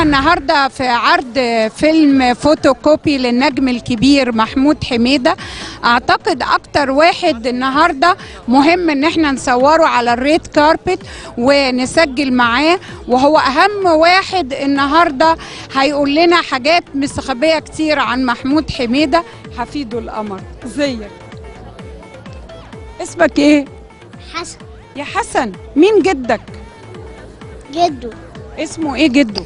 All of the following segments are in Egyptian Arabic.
النهارده في عرض فيلم فوتوكوبي للنجم الكبير محمود حميده اعتقد اكتر واحد النهارده مهم ان احنا نصوره على الريد كاربت ونسجل معاه وهو اهم واحد النهارده هيقول لنا حاجات مستخبيه كتير عن محمود حميده حفيده القمر ازيك اسمك ايه حسن يا حسن مين جدك جده اسمه ايه جده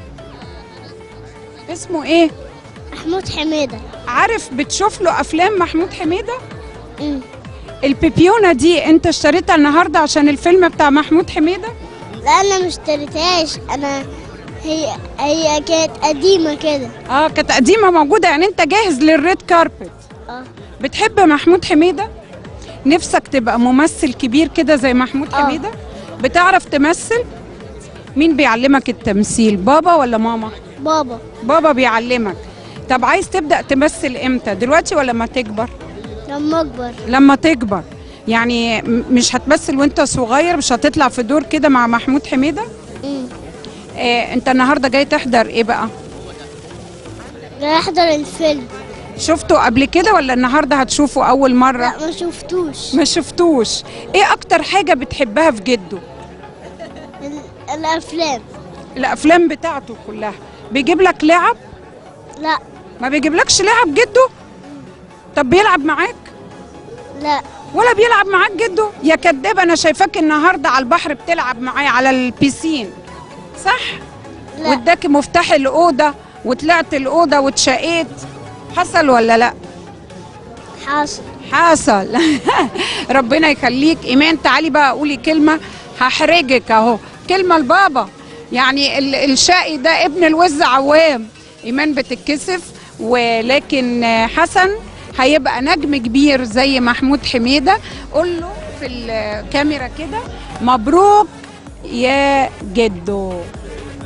اسمه ايه محمود حميدة عارف بتشوف له افلام محمود حميده أمم. البيبيونه دي انت اشتريتها النهارده عشان الفيلم بتاع محمود حميده لا انا ما اشتريتهاش انا هي هي كانت قديمة كده اه كانت قديمه موجوده يعني انت جاهز للريد كاربت اه بتحب محمود حميده نفسك تبقى ممثل كبير كده زي محمود آه. حميده بتعرف تمثل مين بيعلمك التمثيل بابا ولا ماما بابا بابا بيعلمك طب عايز تبدا تمثل امتى دلوقتي ولا لما تكبر لما اكبر لما تكبر يعني م- مش هتمثل وانت صغير مش هتطلع في دور كده مع محمود حميده أمم. آه انت النهارده جاي تحضر ايه بقى جاي احضر الفيلم شفته قبل كده ولا النهارده هتشوفه اول مره لا ما شفتوش ما شفتوش ايه اكتر حاجه بتحبها في جده ال- الافلام الافلام بتاعته كلها بيجيب لك لعب لا ما بيجيبلكش لعب جده طب بيلعب معاك لا ولا بيلعب معاك جده يا كداب انا شايفاك النهارده على البحر بتلعب معايا على البيسين صح لا واداك مفتاح الاوضه وطلعت الاوضه واتشقيت حصل ولا لا حاصل حصل ربنا يخليك ايمان تعالي بقى قولي كلمه هحرجك اهو كلمه لبابا يعني ال- الشقي ده ابن الوز عوام ايمان بتتكسف ولكن حسن هيبقى نجم كبير زي محمود حميده قول له في الكاميرا كده مبروك يا جدو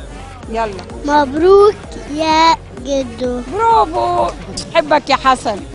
يلا مبروك يا جدو برافو حبك يا حسن